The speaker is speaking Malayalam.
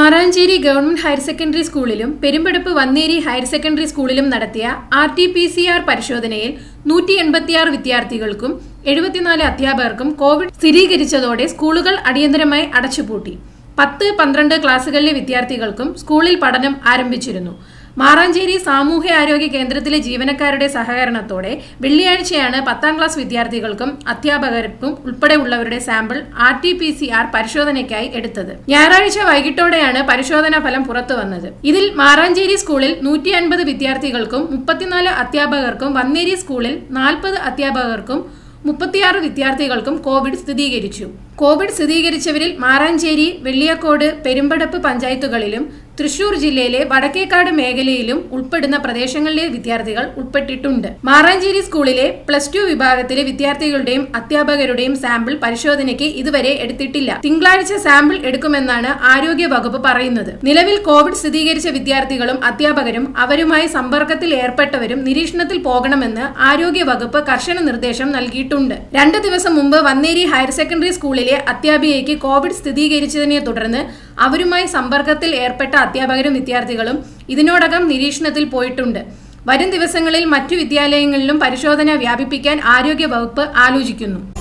മാറാഞ്ചേരി ഗവൺമെന്റ് ഹയർ സെക്കൻഡറി സ്കൂളിലും പെരുമ്പടപ്പ് വന്നേരി ഹയർ സെക്കൻഡറി സ്കൂളിലും നടത്തിയ R T P C R പരിശോധനയിൽ നൂറ്റി എൺപത്തിയാറ് വിദ്യാർത്ഥികൾക്കും എഴുപത്തിനാല് അധ്യാപകർക്കും കോവിഡ് സ്ഥിരീകരിച്ചതോടെ സ്കൂളുകൾ അടിയന്തരമായി അടച്ചുപൂട്ടി പത്ത് പന്ത്രണ്ട് ക്ലാസുകളിലെ വിദ്യാർത്ഥികൾക്കും സ്കൂളിൽ പഠനം ആരംഭിച്ചിരുന്നു മാറാഞ്ചേരി സാമൂഹ്യാരോഗ്യ കേന്ദ്രത്തിലെ ജീവനക്കാരുടെ സഹകരണത്തോടെ വെള്ളിയാഴ്ചയാണ് പത്താം ക്ലാസ് വിദ്യാർത്ഥികൾക്കും അധ്യാപകർക്കും ഉൾപ്പെടെയുള്ളവരുടെ sample R T P C R പരിശോധനയ്ക്കായി എടുത്തത് ഞായറാഴ്ച വൈകിട്ടോടെയാണ് പരിശോധനാ ഫലം പുറത്തു വന്നത് ഇതിൽ മാറാഞ്ചേരി സ്കൂളിൽ നൂറ്റി അൻപത് വിദ്യാർത്ഥികൾക്കും മുപ്പത്തിനാല് അധ്യാപകർക്കും വന്നേരി സ്കൂളിൽ നാൽപ്പത് അധ്യാപകർക്കും മുപ്പത്തിയാറ് വിദ്യാർത്ഥികൾക്കും കോവിഡ് സ്ഥിരീകരിച്ചു കോവിഡ് സ്ഥിരീകരിച്ചവരിൽ മാറാഞ്ചേരി വെള്ളിയക്കോട് പെരുമ്പടപ്പ് പഞ്ചായത്തുകളിലും തൃശൂർ ജില്ലയിലെ വടക്കേക്കാട് മേഖലയിലും ഉൾപ്പെടുന്ന പ്രദേശങ്ങളിലെ വിദ്യാർത്ഥികൾ ഉൾപ്പെട്ടിട്ടുണ്ട് മാറാഞ്ചേരി സ്കൂളിലെ പ്ലസ് ടു വിഭാഗത്തിലെ വിദ്യാർത്ഥികളുടെയും അധ്യാപകരുടെയും സാമ്പിൾ പരിശോധനയ്ക്ക് ഇതുവരെ എടുത്തിട്ടില്ല തിങ്കളാഴ്ച സാമ്പിൾ എടുക്കുമെന്നാണ് ആരോഗ്യ വകുപ്പ് പറയുന്നത് നിലവിൽ കോവിഡ് സ്ഥിരീകരിച്ച വിദ്യാർത്ഥികളും അധ്യാപകരും അവരുമായി സമ്പർക്കത്തിൽ ഏർപ്പെട്ടവരും നിരീക്ഷണത്തിൽ പോകണമെന്ന് ആരോഗ്യ വകുപ്പ് കർശന നിർദ്ദേശം നൽകിയിട്ടുണ്ട് രണ്ട് ദിവസം മുമ്പ് വന്നേരി ഹയർ സെക്കൻഡറി സ്കൂളിലെ അധ്യാപികയ്ക്ക് കോവിഡ് സ്ഥിരീകരിച്ചതിനെ തുടർന്ന് അവരുമായി സമ്പർക്കത്തിൽ ഏർപ്പെട്ട അധ്യാപകരും വിദ്യാർത്ഥികളും ഇതിനോടകം നിരീക്ഷണത്തിൽ പോയിട്ടുണ്ട് വരും ദിവസങ്ങളിൽ മറ്റു വിദ്യാലയങ്ങളിലും പരിശോധന വ്യാപിപ്പിക്കാൻ ആരോഗ്യ വകുപ്പ് ആലോചിക്കുന്നു